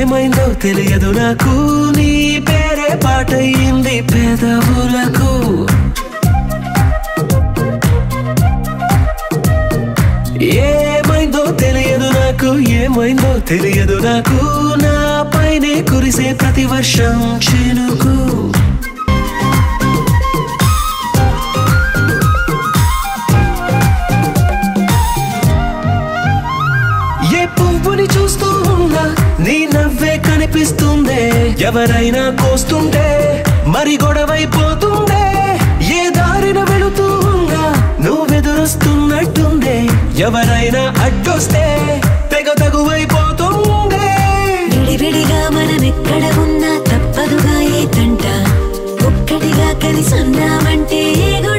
ఏమైందో తెలియదు నాకు నీ పేరే పాటయింది పెదవులకు ఏమైందో తెలియదు నాకు ఏమైందో తెలియదు నాకు నా పైనే కురిసే ప్రతి వర్షం చినుకు ఏ పువ్వుని చూస్తూ ఉన్నా నీ నవ్వే కనిపిస్తుందే ఎవరైనా కోస్తుంటే మరి గొడవైపోతుందే ఏ దారిన వెళుతూ ఉన్నా నువ్వెదురొస్తున్నట్టుందే ఎవరైనా అడ్డొస్తే తెగ తగువైపోతుందే విడివిడిగా మనమెక్కడ ఉన్నా తప్పదుగా ఏ తంట ఒక్కటిగా కలిసి ఉన్నామంటే ఏ గొడవ